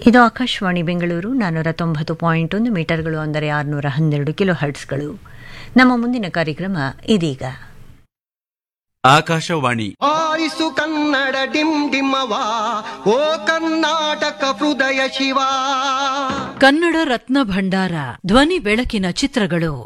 ಇದು ಆಕಾಶವಾಣಿ ಬೆಂಗಳೂರು ನಾನ್ನೂರ ತೊಂಬತ್ತು ಪಾಯಿಂಟ್ ಒಂದು ಮೀಟರ್ಗಳು ಅಂದರೆ ಆರುನೂರ ಹನ್ನೆರಡು ಕಿಲೋ ಹರ್ಟ್ಸ್ಗಳು ನಮ್ಮ ಮುಂದಿನ ಕಾರ್ಯಕ್ರಮ ಇದೀಗ ಆಕಾಶವಾಣಿ ಆರಿಸು ಕನ್ನಡ ಡಿಮ್ ಡಿಮ್ಮವ ಓ ಕರ್ನಾಟಕ ಹೃದಯ ಶಿವ ಕನ್ನಡ ರತ್ನ ಭಂಡಾರ ಧ್ವನಿ ಬೆಳಕಿನ ಚಿತ್ರಗಳು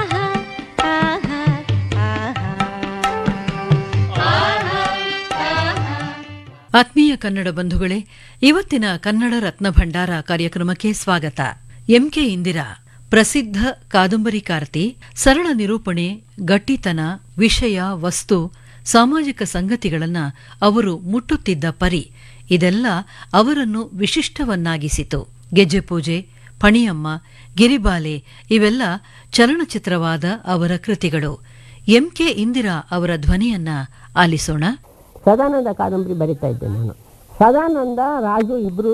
ಆತ್ಮೀಯ ಕನ್ನಡ ಬಂಧುಗಳೇ ಇವತ್ತಿನ ಕನ್ನಡ ರತ್ನ ಭಂಡಾರ ಕಾರ್ಯಕ್ರಮಕ್ಕೆ ಸ್ವಾಗತ ಎಂಕೆ ಇಂದಿರಾ ಪ್ರಸಿದ್ಧ ಕಾದಂಬರಿಕಾರ್ತಿ ಸರಳ ನಿರೂಪಣೆ ಗಟ್ಟಿತನ ವಿಷಯ ವಸ್ತು ಸಾಮಾಜಿಕ ಸಂಗತಿಗಳನ್ನ ಅವರು ಮುಟ್ಟುತ್ತಿದ್ದ ಪರಿ ಇದೆಲ್ಲ ಅವರನ್ನು ವಿಶಿಷ್ಟವನ್ನಾಗಿಸಿತು ಗೆಜ್ಜೆ ಪೂಜೆ ಪಣಿಯಮ್ಮ ಗಿರಿಬಾಲೆ ಇವೆಲ್ಲ ಚಲನಚಿತ್ರವಾದ ಅವರ ಕೃತಿಗಳು ಎಂಕೆ ಇಂದಿರಾ ಅವರ ಧ್ವನಿಯನ್ನ ಆಲಿಸೋಣ ಸದಾನಂದ ಕಾದಂಬರಿ ಬರಿತಾ ಇದ್ದೆ ನಾನು ಸದಾನಂದ ರಾಜು ಇಬ್ಬರೂ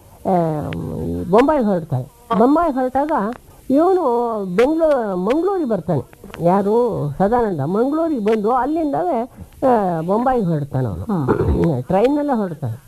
ಬೊಂಬಾಯಿಗೆ ಹೊರಡ್ತಾರೆ ಬೊಂಬಾಯಿಗೆ ಹೊರಟಾಗ ಇವನು ಬೆಂಗಳೂರು ಮಂಗಳೂರಿಗೆ ಬರ್ತಾನೆ ಯಾರು ಸದಾನಂದ ಮಂಗಳೂರಿಗೆ ಬಂದು ಅಲ್ಲಿಂದವೇ ಆ, ಬೊಂಬಾಯಿಗೆ ಹೊರಡ್ತಾನೆ ಅವನು ಟ್ರೈನಲ್ಲೇ ಹೊರಡ್ತಾನೆ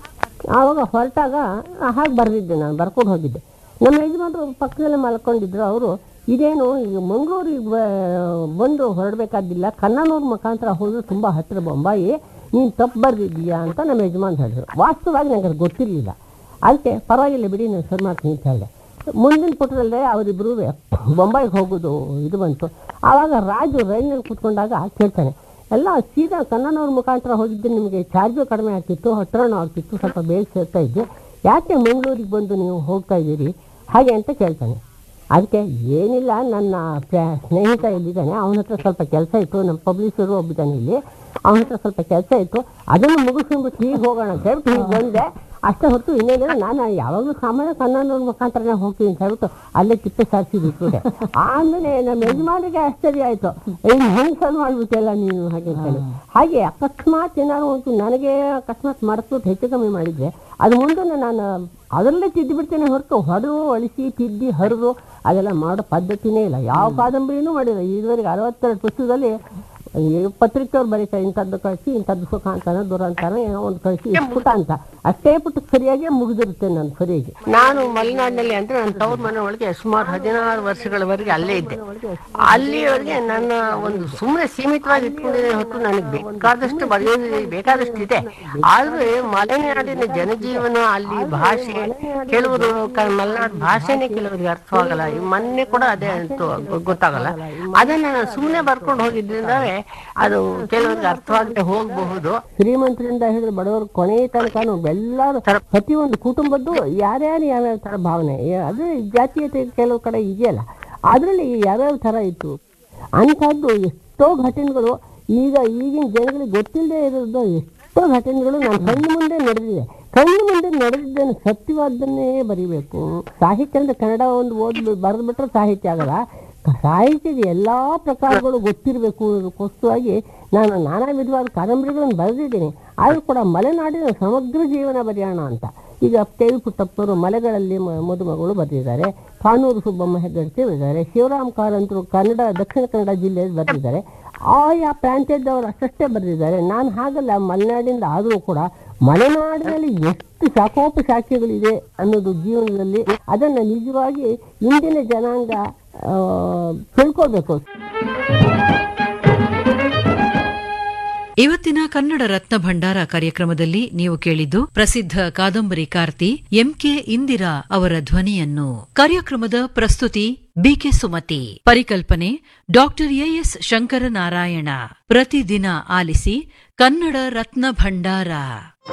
ಆವಾಗ ಹೊರಟಾಗ ಹಾಗೆ ಬರೆದಿದ್ದೆ ನಾನು ಬರ್ಕೊಂಡು ಹೋಗಿದ್ದೆ ನಮ್ಮ ಯಜಮಾನರು ಪಕ್ಕದಲ್ಲೇ ಮಲ್ಕೊಂಡಿದ್ರು ಅವರು ಇದೇನು ಈಗ ಮಂಗಳೂರಿಗೆ ಬ- ಬಂದು ಹೊರಡಬೇಕಾದಿಲ್ಲ ಕನ್ನನೂರು ಮುಖಾಂತರ ಹೋದ್ರೆ ತುಂಬ ಹತ್ತಿರ ಬೊಂಬಾಯಿ ನೀನು ತಪ್ಪು ಬರೆದಿದ್ದೀಯಾ ಅಂತ ನಮ್ಮ ಯಜಮಾನ್ ಹೇಳಿದ್ರು ವಾಸ್ತವವಾಗಿ ನನಗೆ ಅದು ಗೊತ್ತಿರಲಿಲ್ಲ ಅದಕ್ಕೆ ಪರವಾಗಿಲ್ಲ ಬಿಡಿ ನಾನು ಸರಿ ಮಾಡ್ತೀನಿ ಅಂತ ಹೇಳಿದೆ ಮುಂದಿನ ಪುಟದಲ್ಲೇ ಅವರಿಬ್ಬರೂ ಬೊಂಬಾಯಿಗೆ ಹೋಗೋದು ಇದು ಬಂತು ಆವಾಗ ರಾಜು ರೈಲಿನಲ್ಲಿ ಕೂತ್ಕೊಂಡಾಗ ಕೇಳ್ತಾನೆ ಎಲ್ಲ ಸೀದಾ ಕನ್ನಡವ್ರ ಮುಖಾಂತರ ಹೋಗಿದ್ದರೆ ನಿಮಗೆ ಚಾರ್ಜು ಕಡಿಮೆ ಆಗ್ತಿತ್ತು ಹತ್ರನೂ ಆಗ್ತಿತ್ತು ಸ್ವಲ್ಪ ಬೇಗ ಸೇರ್ತಾ ಇದ್ದೆ ಯಾಕೆ ಮಂಗಳೂರಿಗೆ ಬಂದು ನೀವು ಹೋಗ್ತಾ ಇದ್ದೀರಿ ಹಾಗೆ ಅಂತ ಕೇಳ್ತಾನೆ ಅದಕ್ಕೆ ಏನಿಲ್ಲ ನನ್ನ ಪ್ರ- ಸ್ನೇಹಿತ ಇಲ್ಲಿದ್ದಾನೆ ಅವನ ಹತ್ರ ಸ್ವಲ್ಪ ಕೆಲಸ ಇತ್ತು ನಮ್ಮ ಪಬ್ಲಿಷರು ಒಬ್ಬಿದ್ದಾನೆ ಇಲ್ಲಿ ಅವನ ಹತ್ರ ಸ್ವಲ್ಪ ಕೆಲಸ ಇತ್ತು ಅದನ್ನು ಮುಗಿಸ್ಕೊಂಡ್ಬಿಟ್ಟು ಹೀಗೆ ಹೋಗೋಣ ಅಂತ ಹೇಳ್ಬಿಟ್ಟು ಹೀಗೆ ಬಂದೆ ಅಷ್ಟೇ ಹೊರತು ಇನ್ನೇನಿಲ್ಲ ನಾನು ಯಾವಾಗಲೂ ಸಾಮಾನ್ಯ ಕನ್ನಡವ್ರ ಮುಖಾಂತರನೇ ಹೋಗ್ತೀನಿ ಅಂತ ಹೇಳ್ಬಿಟ್ಟು ಅಲ್ಲೇ ತಿಪ್ಪೆ ಸಾರಿಸಿ ಬಿಟ್ಬಿಟ್ಟೆ ಆಮೇಲೆ ನಮ್ಮ ಯಜಮಾನಿಗೆ ಆಶ್ಚರ್ಯ ಆಯಿತು ಏನು ಹೆಂಗೆ ಸರ್ ಮಾಡ್ಬಿಟ್ಟೆಲ್ಲ ನೀನು ಹಾಗೆ ಅಂತ ಹೇಳಿ ಹಾಗೆ ಅಕಸ್ಮಾತ್ ಏನಾದ್ರು ಒಂದು ನನಗೆ ಅಕಸ್ಮಾತ್ ಮರೆಸ್ಬಿಟ್ಟು ಹೆಚ್ಚು ಕಮ್ಮಿ ಮಾಡಿದ್ರೆ ಅದು ಮುಂದೆ ನಾನು ಅದರಲ್ಲೇ ತಿದ್ದು ಬಿಡ್ತೇನೆ ಹೊರತು ಹೊಡೆದು ಅಳಿಸಿ ತಿದ್ದಿ ಹರಿದು ಅದೆಲ್ಲ ಮಾಡೋ ಪದ್ಧತಿನೇ ಇಲ್ಲ ಯಾವ ಕಾದಂಬರಿನೂ ಮಾಡಿಲ್ಲ ಇದುವರೆಗೆ ಅರವತ್ತೆರಡು ಪುಸ್ತಕದಲ್ಲಿ ಈ ಪತ್ರಿಕೆಯವ್ರು ಬರೀತಾರೆ ಇಂಥದ್ದು ಕಳಿಸಿ ಇಂಥದ್ದು ಸುಖ ಅಂತಾನೆ ದುರಂತಾನೆ ಏನೋ ಒಂದು ಕಳಿಸಿ ಇಷ್ಟು ಪುಟ ಅಂತ ಅಷ್ಟೇ ಪುಟ ಸರಿಯಾಗಿ ಮುಗಿದಿರುತ್ತೆ ನನ್ನ ಸರಿಯಾಗಿ ನಾನು ಮಲೆನಾಡಿನಲ್ಲಿ ಅಂದ್ರೆ ನನ್ನ ತವ್ರ ಮನೆ ಒಳಗೆ ಸುಮಾರು ಹದಿನಾರು ವರ್ಷಗಳವರೆಗೆ ಅಲ್ಲೇ ಇದ್ದೆ ಅಲ್ಲಿವರೆಗೆ ನನ್ನ ಒಂದು ಸುಮ್ಮನೆ ಸೀಮಿತವಾಗಿ ಇಟ್ಕೊಂಡಿದ್ದೆ ಹೊತ್ತು ನನಗೆ ಬೇಕಾದಷ್ಟು ಬರೆಯೋದು ಬೇಕಾದಷ್ಟು ಇದೆ ಆದ್ರೆ ಮಲೆನಾಡಿನ ಜನಜೀವನ ಅಲ್ಲಿ ಭಾಷೆ ಕೆಲವರು ಕ- ಮಲೆನಾಡು ಭಾಷೆನೇ ಕೆಲವರಿಗೆ ಅರ್ಥವಾಗಲ್ಲ ಈ ಮೊನ್ನೆ ಕೂಡ ಅದೇ ಅಂತೂ ಗೊ- ಗೊತ್ತಾಗಲ್ಲ ಅದನ್ನ ನಾನು ಸುಮ್ಮನೆ ಬರ್ಕೊಂಡು ಹೋಗಿದ್ರಿಂದವೇ ಅದು ಕೆಲವರಿಗೆ ಅರ್ಥವಾಗದೆ ಹೋಗಬಹುದು ಶ್ರೀಮಂತರಿಂದ ಹಿಡಿದು ಬಡವರು ಕೊನೆಯ ತನಕನು ಎಲ್ಲರೂ ಪ್ರತಿಯೊಂದು ಕುಟುಂಬದ್ದು ಯಾರ್ಯಾರು ಯಾವ್ಯಾವ ತರ ಭಾವನೆ ಏ- ಅದು ಜಾತೀಯತೆ ಕೆಲವು ಕಡೆ ಇದೆಯಲ್ಲ ಅದರಲ್ಲಿ ಯಾವ್ಯಾವ ತರ ಇತ್ತು ಅಂಥದ್ದು ಎಷ್ಟೋ ಘಟನೆಗಳು ಈಗ ಈಗಿನ ಜನಗಳಿಗೆ ಗೊತ್ತಿಲ್ಲದೆ ಇರೋದು ಎಷ್ಟೋ ಘಟನೆಗಳು ನನ್ನ ಕಣ್ಣು ಮುಂದೆ ನಡೆದಿದೆ ಕಣ್ಣು ಮುಂದೆ ನಡೆದಿದ್ದನ್ನು ಸತ್ಯವಾದ್ದನ್ನೇ ಬರಿಬೇಕು ಸಾಹಿತ್ಯ ಅಂದ್ರೆ ಕನ್ನಡ ಒಂದು ಓದ್ ಬರೆದ್ಬಿಟ್ರೆ ಸಾಹಿತ್ಯ ಆಗಲ್ಲ ಕ- ಸಾಹಿತ್ಯದ ಎಲ್ಲಾ ಪ್ರಕಾರಗಳು ಗೊತ್ತಿರಬೇಕು ಅನ್ನೋದಕ್ಕೋಸ್ಕರವಾಗಿ ನಾನು ನಾನಾ ವಿಧವಾದ ಕಾದಂಬರಿಗಳನ್ನು ಬರೆದಿದ್ದೀನಿ ಆದರೂ ಕೂಡ ಮಲೆನಾಡಿನ ಸಮಗ್ರ ಜೀವನ ಬರೆಯೋಣ ಅಂತ ಈಗ ಕೆ ವಿ ಪುಟ್ಟಪ್ಪನವರು ಮಲೆಗಳಲ್ಲಿ ಮ- ಮದುಮಗಳು ಬರೆದಿದ್ದಾರೆ ಕಾನೂರು ಸುಬ್ಬಮ್ಮ ಹೆಗ್ಗಡ್ತಿ ಬರೆದಿದ್ದಾರೆ ಶಿವರಾಮ್ ಕಾರಂತರು ಕನ್ನಡ ದಕ್ಷಿಣ ಕನ್ನಡ ಜಿಲ್ಲೆಯಲ್ಲಿ ಬರೆದಿದ್ದಾರೆ ಆಯಾ ಪ್ರಾಂತ್ಯದವರು ಅಷ್ಟಷ್ಟೇ ಬರೆದಿದ್ದಾರೆ ನಾನು ಹಾಗಲ್ಲ ಮಲೆನಾಡಿಂದ ಆದರೂ ಕೂಡ ಮಲೆನಾಡಿನಲ್ಲಿ ಎಷ್ಟು ಶಾಖೋಪಶಾಖೆಗಳಿದೆ ಅನ್ನೋದು ಜೀವನದಲ್ಲಿ ಅದನ್ನು ನಿಜವಾಗಿ ಇಂದಿನ ಜನಾಂಗ ಆ, ತಿಳ್ಕೊಳ್ಬೇಕು ಇವತ್ತಿನ ಕನ್ನಡ ರತ್ನ ಭಂಡಾರ ಕಾರ್ಯಕ್ರಮದಲ್ಲಿ ನೀವು ಕೇಳಿದ್ದು ಪ್ರಸಿದ್ಧ ಕಾದಂಬರಿಕಾರ್ತಿ ಎಂಕೆ ಇಂದಿರಾ ಅವರ ಧ್ವನಿಯನ್ನು ಕಾರ್ಯಕ್ರಮದ ಪ್ರಸ್ತುತಿ ಬಿಕೆ ಸುಮತಿ ಪರಿಕಲ್ಪನೆ ಡಾಕ್ಟರ್ ಎಎಸ್ ಶಂಕರನಾರಾಯಣ ಪ್ರತಿದಿನ ಆಲಿಸಿ ಕನ್ನಡ ರತ್ನ ಭಂಡಾರ